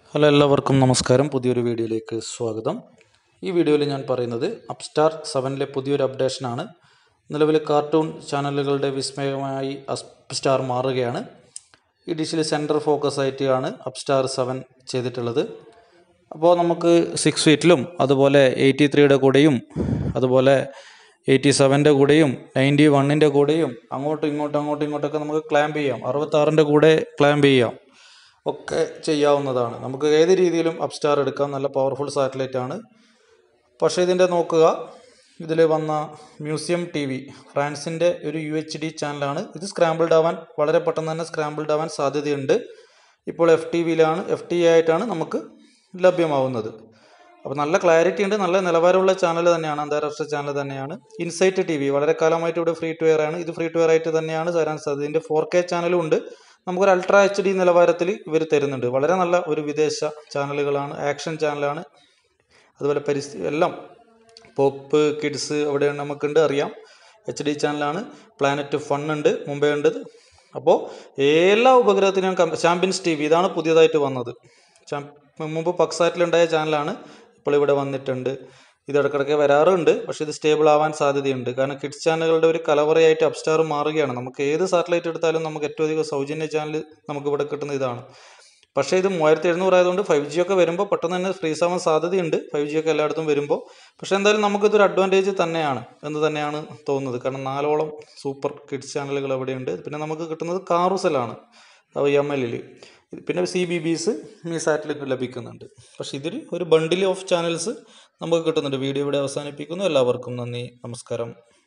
hello എല്ലാവർക്കും നമസ്കാരം പുതിയൊരു വീഡിയോയിലേക്ക് സ്വാഗതം ഈ വീഡിയോയിൽ ഞാൻ പറയുന്നത് അപ്സ്റ്റാർ സെവനിലെ പുതിയൊരു അപ്ഡേഷനാണ് നിലവിൽ കാർട്ടൂൺ ചാനലുകളുടെ വിസ്മയമായി അപ്സ്റ്റാർ മാറുകയാണ് ഈ ഡിഷിൽ സെൻറ്റർ ഫോക്കസ് ആയിട്ടാണ് അപ്സ്റ്റാർ സെവൻ ചെയ്തിട്ടുള്ളത് അപ്പോൾ നമുക്ക് സിക്സ് ഫീറ്റിലും അതുപോലെ എയ്റ്റി ത്രീയുടെ കൂടെയും അതുപോലെ എയ്റ്റി സെവൻ്റെ കൂടെയും നയൻറ്റി വണ്ണിൻ്റെ കൂടെയും അങ്ങോട്ടും ഇങ്ങോട്ടും അങ്ങോട്ടും ഇങ്ങോട്ടൊക്കെ നമുക്ക് ക്ലാമ്പ് ചെയ്യാം അറുപത്താറിൻ്റെ കൂടെ ക്ലാമ്പ് ചെയ്യാം ഒക്കെ ചെയ്യാവുന്നതാണ് നമുക്ക് ഏത് രീതിയിലും അപ്സ്റ്റാർ എടുക്കാം നല്ല പവർഫുൾ സാറ്റലൈറ്റ് ആണ് പക്ഷേ ഇതിൻ്റെ നോക്കുക ഇതിൽ വന്ന മ്യൂസിയം ടി വി ഫ്രാൻസിൻ്റെ ഒരു യു എച്ച് ഡി ചാനലാണ് ഇത് സ്ക്രാമ്പിൾഡ് ആവാൻ വളരെ പെട്ടെന്ന് തന്നെ സ്ക്രാമ്പിൾഡ് ആവാൻ സാധ്യതയുണ്ട് ഇപ്പോൾ എഫ് ടി വിയിലാണ് എഫ് ടി ആയിട്ടാണ് നമുക്ക് ലഭ്യമാവുന്നത് അപ്പോൾ നല്ല ക്ലാരിറ്റി ഉണ്ട് നല്ല നിലവാരമുള്ള ചാനൽ തന്നെയാണ് അന്താരാഷ്ട്ര ചാനൽ തന്നെയാണ് ഇൻസൈറ്റ് ടി വി വളരെ കാലമായിട്ട് ഇവിടെ ഫ്രീ ടു എയർ ആണ് ഇത് ഫ്രീ ടു എയർ ആയിട്ട് തന്നെയാണ് തരാൻ സാധ്യത ഇതിൻ്റെ ഫോർ കെ ചാനലും ഉണ്ട് നമുക്കൊരു അൾട്രാ എച്ച് ഡി നിലവാരത്തിൽ ഇവർ തരുന്നുണ്ട് വളരെ നല്ല ഒരു വിദേശ ചാനലുകളാണ് ആക്ഷൻ ചാനലാണ് അതുപോലെ പരിസ്ഥിതി എല്ലാം പോപ്പ് കിഡ്സ് അവിടെ നമുക്കുണ്ട് അറിയാം എച്ച് ഡി ചാനലാണ് പ്ലാനറ്റ് ഫൺ ഉണ്ട് മുംബൈ ഉണ്ട് അപ്പോൾ എല്ലാ ഉപഗ്രഹത്തിനും ചാമ്പ്യൻസ് ടി വി ഇതാണ് പുതിയതായിട്ട് വന്നത് മുമ്പ് പക്സാറ്റിലുണ്ടായ ചാനലാണ് ഇപ്പോൾ ഇവിടെ വന്നിട്ടുണ്ട് ഇത് ഇടയ്ക്കിടയ്ക്ക് വരാറുണ്ട് പക്ഷേ ഇത് സ്റ്റേബിൾ ആവാൻ സാധ്യതയുണ്ട് കാരണം കിഡ്സ് ചാനലുകളുടെ ഒരു കലവറയായിട്ട് അപ്സ്റ്റാർ മാറുകയാണ് നമുക്ക് ഏത് സാറ്റലൈറ്റ് എടുത്താലും നമുക്ക് ഏറ്റവും അധികം സൗജന്യ ചാനൽ നമുക്ക് ഇവിടെ കിട്ടുന്ന ഇതാണ് പക്ഷേ ഇത് മൂവായിരത്തി എഴുന്നൂറ് ആയതുകൊണ്ട് ഫൈവ് ജി ഒക്കെ വരുമ്പോൾ പെട്ടെന്ന് തന്നെ ഫ്രീസ് ആവാൻ സാധ്യതയുണ്ട് ഫൈവ് ജി ഒക്കെ എല്ലായിടത്തും വരുമ്പോൾ പക്ഷേ എന്തായാലും നമുക്കിതൊരു അഡ്വാൻറ്റേജ് തന്നെയാണ് എന്ന് തന്നെയാണ് തോന്നുന്നത് കാരണം നാലോളം സൂപ്പർ കിഡ്സ് ചാനലുകൾ അവിടെയുണ്ട് പിന്നെ നമുക്ക് കിട്ടുന്നത് കാറുസലാണ് എം എല്ലിൽ പിന്നെ സി ബി ബിസ് ഈ സാറ്റിലേക്ക് ലഭിക്കുന്നുണ്ട് പക്ഷേ ഇതിൽ ഒരു ബണ്ടിൽ ഓഫ് ചാനൽസ് നമുക്ക് കിട്ടുന്നുണ്ട് വീഡിയോ ഇവിടെ അവസാനിപ്പിക്കുന്നു എല്ലാവർക്കും നന്ദി നമസ്കാരം